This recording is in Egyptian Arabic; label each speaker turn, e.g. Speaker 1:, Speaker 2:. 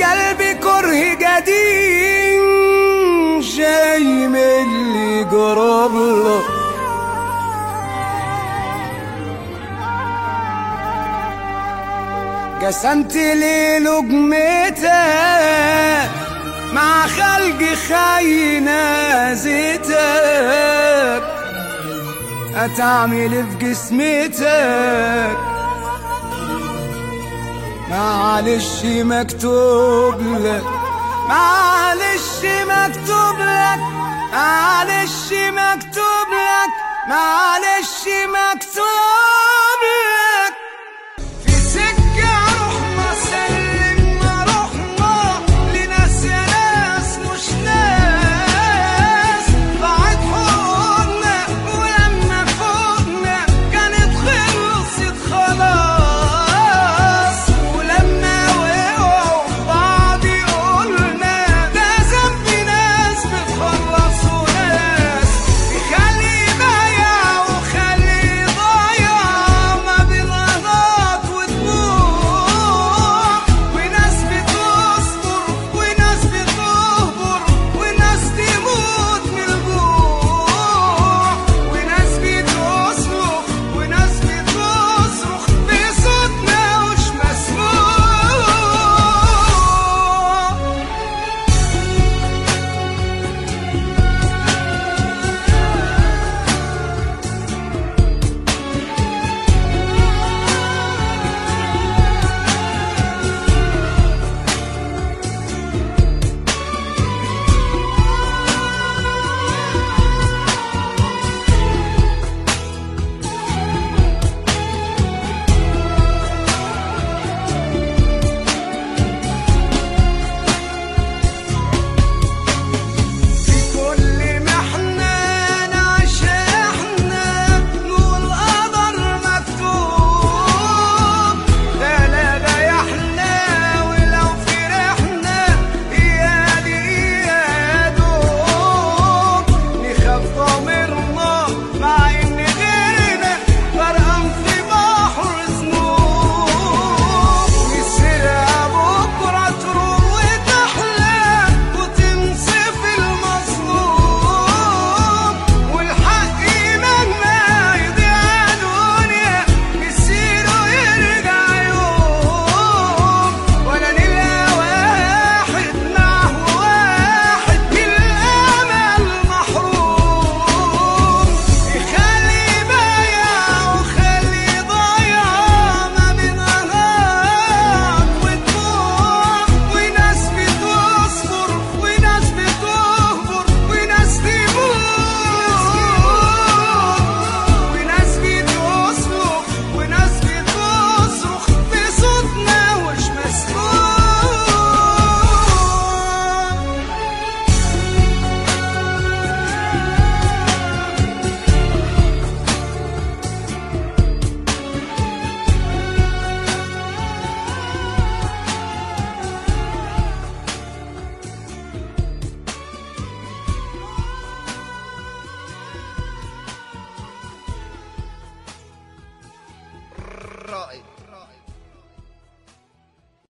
Speaker 1: قلبي كره قديم جاي من اللي قرب له قسمت لي لقمتك مع خلق خاينة زيتك أتعمل في قسمتك معلش مكتوب لك معلش مكتوب لك معلش مكتوب لك معلش مكتوب لك في سكة رحمة سلمنا رحمة لناس يا ناس مش ناس ضاعت حقوقنا ولما فوقنا كانت خلصت خلاص ولما وقعوا بعض قلنا ده ذنب ناس بتخلصوا ناس يخلي بايع وخلي ضايع ما بين غلط ودموع وناس بتصبر وناس بتهبر وناس تموت من الجوع وناس بتصرخ وناس بتصرخ بصوتنا مش مسموع في كل محنة نعيش احنا نقول قدر مكتوب ده لا ده يحلى ولو فرحنا يا دي يا دوب نخاف ضميرنا مع ان غيرنا غرقان في بحر ذنوب نسرق بكره تروح وتحلى وتنصف المظلوم والحق مهما يضيع دنيا مسيره يرجع يوم ولا نلقى واحد معه واحد بالامل محروم يخلي بايع وخلي ضايع ما بين غلط ودموع وناس بتصبر وناس بتهبر وناس تموت وناس بتصرخ وناس بتصرخ بصوتنا مش مسموع
Speaker 2: رائد